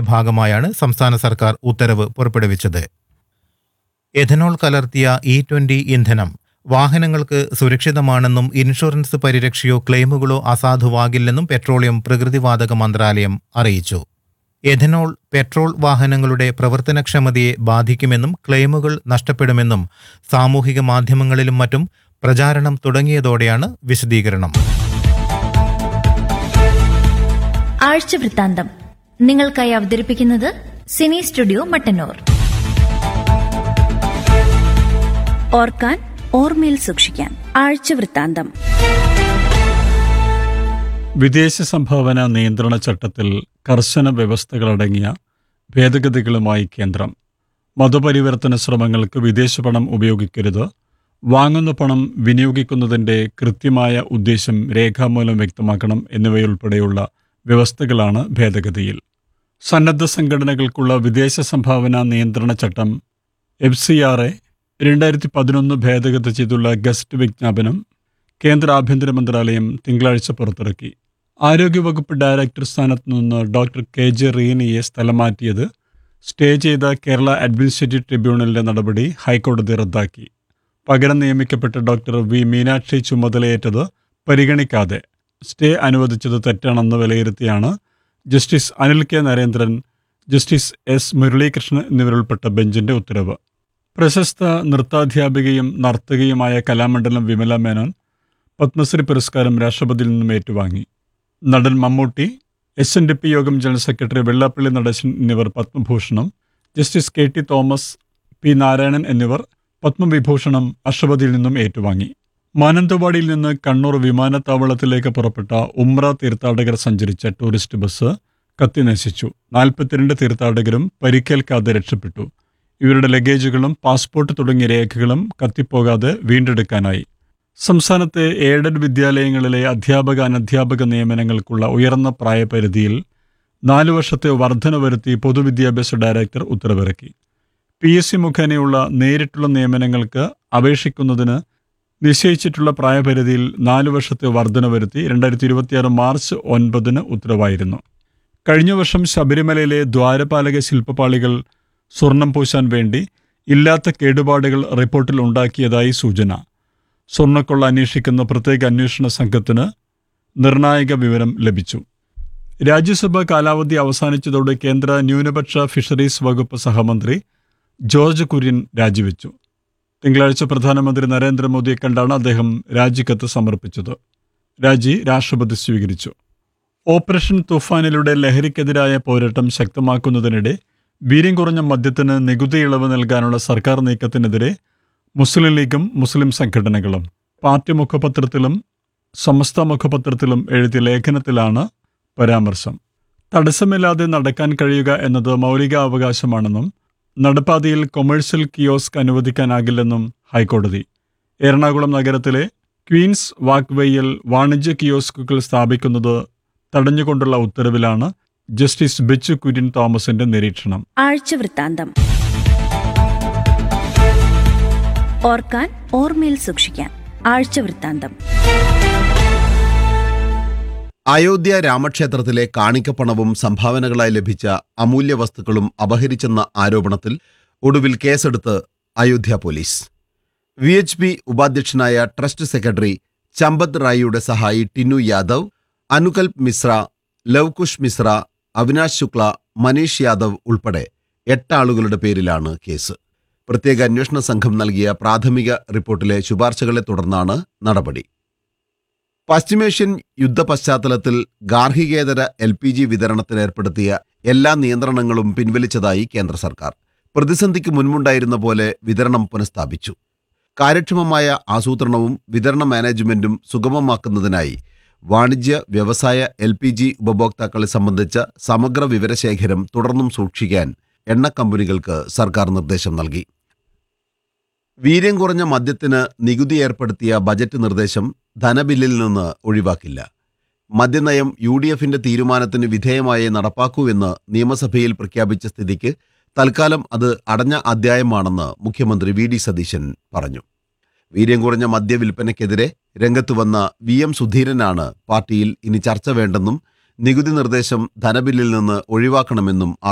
ഭാഗമായാണ് സംസ്ഥാന സർക്കാർ ഉത്തരവ് പുറപ്പെടുവിച്ചത് എഥനോൾ കലർത്തിയ ഇ ട്വന്റി ഇന്ധനം വാഹനങ്ങൾക്ക് സുരക്ഷിതമാണെന്നും ഇൻഷുറൻസ് പരിരക്ഷയോ ക്ലെയിമുകളോ അസാധുവാകില്ലെന്നും പെട്രോളിയം പ്രകൃതിവാതക മന്ത്രാലയം അറിയിച്ചു എഥനോൾ പെട്രോൾ വാഹനങ്ങളുടെ പ്രവർത്തനക്ഷമതയെ ബാധിക്കുമെന്നും ക്ലെയിമുകൾ നഷ്ടപ്പെടുമെന്നും സാമൂഹിക മാധ്യമങ്ങളിലും മറ്റും പ്രചാരണം തുടങ്ങിയതോടെയാണ് വിശദീകരണം ആഴ്ച വൃത്താന്തം നിങ്ങൾക്കായി അവതരിപ്പിക്കുന്നത് സിനി സ്റ്റുഡിയോ മട്ടന്നൂർ ഓർക്കാൻ ഓർമ്മയിൽ സൂക്ഷിക്കാൻ ആഴ്ച വൃത്താന്തം വിദേശ സംഭാവന നിയന്ത്രണ ചട്ടത്തിൽ കർശന വ്യവസ്ഥകളടങ്ങിയ ഭേദഗതികളുമായി കേന്ദ്രം മതപരിവർത്തന ശ്രമങ്ങൾക്ക് വിദേശ പണം ഉപയോഗിക്കരുത് വാങ്ങുന്ന പണം വിനിയോഗിക്കുന്നതിന്റെ കൃത്യമായ ഉദ്ദേശം രേഖാമൂലം വ്യക്തമാക്കണം എന്നിവയുൾപ്പെടെയുള്ള വ്യവസ്ഥകളാണ് ഭേദഗതിയിൽ സന്നദ്ധ സംഘടനകൾക്കുള്ള വിദേശ സംഭാവന നിയന്ത്രണ ചട്ടം എഫ് സി ആർ എ രണ്ടായിരത്തി പതിനൊന്ന് ഭേദഗതി ചെയ്തുള്ള ഗസ്റ്റ് വിജ്ഞാപനം കേന്ദ്ര ആഭ്യന്തര മന്ത്രാലയം തിങ്കളാഴ്ച പുറത്തിറക്കി ആരോഗ്യവകുപ്പ് ഡയറക്ടർ സ്ഥാനത്ത് നിന്ന് ഡോക്ടർ കെ ജെ റീനിയെ സ്ഥലം മാറ്റിയത് സ്റ്റേ ചെയ്ത കേരള അഡ്മിനിസ്ട്രേറ്റീവ് ട്രിബ്യൂണലിന്റെ നടപടി ഹൈക്കോടതി റദ്ദാക്കി പകരം നിയമിക്കപ്പെട്ട ഡോക്ടർ വി മീനാക്ഷി ചുമതലയേറ്റത് പരിഗണിക്കാതെ സ്റ്റേ അനുവദിച്ചത് തെറ്റാണെന്ന് വിലയിരുത്തിയാണ് justice Anil K Narendran justice S Muralikrishnan എന്നിവരുൾപ്പെട്ട ബെഞ്ചിന്റെ ഉത്തരവ് പ്രശസ്ത നൃത്താധ്യാപികയും നർത്തകിയുമായ കലാമണ്ഡലം വിമല മേനോൻ പത്മശ്രീ പുരസ്കാരം രാഷ്ട്രപതിയിൽ നിന്നും ഏറ്റുവാങ്ങി നടൻ Mammootty S N D P Yogam general secretary Vellappally Natesan എന്നിവർ പത്മഭൂഷണം justice K T Thomas P Narayanan എന്നിവർ പത്മവിഭൂഷണം രാഷ്ട്രപതിയിൽ നിന്നും ഏറ്റുവാങ്ങി മാനന്തവാടിയിൽ നിന്ന് കണ്ണൂർ വിമാനത്താവളത്തിലേക്ക് പുറപ്പെട്ട ഉമ്ര തീർത്ഥാടകർ സഞ്ചരിച്ച ടൂറിസ്റ്റ് ബസ് കത്തിനശിച്ചു നാൽപ്പത്തിരണ്ട് തീർത്ഥാടകരും പരിക്കേൽക്കാതെ രക്ഷപ്പെട്ടു ഇവരുടെ ലഗേജുകളും പാസ്പോർട്ട് തുടങ്ങിയ രേഖകളും കത്തിപ്പോകാതെ വീണ്ടെടുക്കാനായി സംസ്ഥാനത്തെ എയ്ഡഡ് വിദ്യാലയങ്ങളിലെ അധ്യാപക അനധ്യാപക നിയമനങ്ങൾക്കുള്ള ഉയർന്ന പ്രായപരിധിയിൽ നാലു വർഷത്തെ വർധന വരുത്തി പൊതുവിദ്യാഭ്യാസ ഡയറക്ടർ ഉത്തരവിറക്കി പി എസ് സി മുഖേനയുള്ള നേരിട്ടുള്ള നിയമനങ്ങൾക്ക് അപേക്ഷിക്കുന്നതിന് നിശ്ചയിച്ചിട്ടുള്ള പ്രായപരിധിയിൽ നാലു വർഷത്തെ വർധന വരുത്തി രണ്ടായിരത്തി ഇരുപത്തിയാറ് മാർച്ച് ഒൻപതിന് ഉത്തരവായിരുന്നു കഴിഞ്ഞ വർഷം ശബരിമലയിലെ ദ്വാരപാലക ശില്പപാളികൾ സ്വർണം പൂശാൻ വേണ്ടി ഇല്ലാത്ത കേടുപാടുകൾ റിപ്പോർട്ടിൽ ഉണ്ടാക്കിയതായി സൂചന സ്വർണ്ണക്കൊള്ള അന്വേഷിക്കുന്ന പ്രത്യേക അന്വേഷണ സംഘത്തിന് നിർണായക വിവരം ലഭിച്ചു രാജ്യസഭ കാലാവധി അവസാനിച്ചതോടെ കേന്ദ്ര ന്യൂനപക്ഷ ഫിഷറീസ് വകുപ്പ് സഹമന്ത്രി ജോർജ് കുര്യൻ രാജിവെച്ചു തിങ്കളാഴ്ച പ്രധാനമന്ത്രി നരേന്ദ്രമോദിയെ കണ്ടാണ് അദ്ദേഹം രാജിക്കത്ത് സമർപ്പിച്ചത് രാജി രാഷ്ട്രപതി സ്വീകരിച്ചു ഓപ്പറേഷൻ തുഫാനിലൂടെ ലഹരിക്കെതിരായ പോരാട്ടം ശക്തമാക്കുന്നതിനിടെ വീര്യം കുറഞ്ഞ മദ്യത്തിന് നികുതി ഇളവ് നൽകാനുള്ള സർക്കാർ നീക്കത്തിനെതിരെ മുസ്ലിം ലീഗും മുസ്ലിം സംഘടനകളും പാർട്ടി മുഖപത്രത്തിലും സമസ്ത മുഖപത്രത്തിലും എഴുതിയ ലേഖനത്തിലാണ് പരാമർശം തടസ്സമില്ലാതെ നടക്കാൻ കഴിയുക എന്നത് മൗലികാവകാശമാണെന്നും നടപ്പാതയിൽ കൊമേഴ്സ്യൽ കിയോസ്ക് അനുവദിക്കാനാകില്ലെന്നും ഹൈക്കോടതി എറണാകുളം നഗരത്തിലെ ക്വീൻസ് വാക്ക്വേയിൽ വാണിജ്യ കിയോസ്കുകൾ സ്ഥാപിക്കുന്നത് തടഞ്ഞുകൊണ്ടുള്ള ഉത്തരവിലാണ് ജസ്റ്റിസ് ബെച്ചു കുര്യൻ തോമസിന്റെ നിരീക്ഷണം ആഴ്ച വൃത്താന്തം ഓർക്കാൻ ഓർമ്മയിൽ സൂക്ഷിക്കാൻ ആഴ്ച വൃത്താന്തം അയോധ്യ രാമക്ഷേത്രത്തിലെ കാണിക്കപ്പണവും സംഭാവനകളായി ലഭിച്ച അമൂല്യ വസ്തുക്കളും അപഹരിച്ചെന്ന ആരോപണത്തിൽ ഒടുവിൽ കേസെടുത്ത് Ayodhya police V H P ഉപാധ്യക്ഷനായ ട്രസ്റ്റ് സെക്രട്ടറി ചമ്പത് റായിയുടെ സഹായി ടിനു യാദവ് അനുകൽപ് മിശ്ര ലവ്കുഷ് മിശ്ര അവിനാശ് ശുക്ല മനീഷ് യാദവ് ഉൾപ്പെടെ എട്ട് ആളുകളുടെ പേരിലാണ് കേസ് പ്രത്യേക അന്വേഷണ സംഘം നൽകിയ പ്രാഥമിക റിപ്പോർട്ടിലെ ശുപാർശകളെ തുടർന്നാണ് നടപടി പശ്ചിമേഷ്യൻ യുദ്ധ പശ്ചാത്തലത്തിൽ ഗാർഹികേതര എൽ പി ജി വിതരണത്തിന് ഏർപ്പെടുത്തിയ എല്ലാ നിയന്ത്രണങ്ങളും പിൻവലിച്ചതായി കേന്ദ്ര സർക്കാർ പ്രതിസന്ധിക്ക് മുൻപുണ്ടായിരുന്ന പോലെ വിതരണം പുനഃസ്ഥാപിച്ചു കാര്യക്ഷമമായ ആസൂത്രണവും വിതരണ മാനേജ്മെന്റും സുഗമമാക്കുന്നതിനായി വാണിജ്യ വ്യവസായ എൽ പി ജി ഉപഭോക്താക്കളെ സംബന്ധിച്ച സമഗ്ര വിവരശേഖരം തുടർന്നും സൂക്ഷിക്കാൻ എണ്ണ കമ്പനികൾക്ക് സർക്കാർ നിർദ്ദേശം നൽകി വീര്യം കുറഞ്ഞ മദ്യത്തിന് നികുതി ഏർപ്പെടുത്തിയ ബജറ്റ് നിർദ്ദേശം ധനബില്ലിൽ നിന്ന് ഒഴിവാക്കില്ല മദ്യനയം യു ഡി എഫിന്റെ തീരുമാനത്തിന് വിധേയമായേ നടപ്പാക്കൂ എന്ന് നിയമസഭയിൽ പ്രഖ്യാപിച്ച സ്ഥിതിക്ക് തൽക്കാലം അത് അടഞ്ഞ അധ്യായമാണെന്ന് മുഖ്യമന്ത്രി വി ഡി സതീശൻ പറഞ്ഞു വീര്യം കുറഞ്ഞ മദ്യവിൽപ്പനയ്ക്കെതിരെ രംഗത്ത് വന്ന വി എം സുധീരനാണ് പാർട്ടിയിൽ ഇനി ചർച്ച വേണ്ടെന്നും നികുതി നിർദ്ദേശം ധനബില്ലിൽ നിന്ന് ഒഴിവാക്കണമെന്നും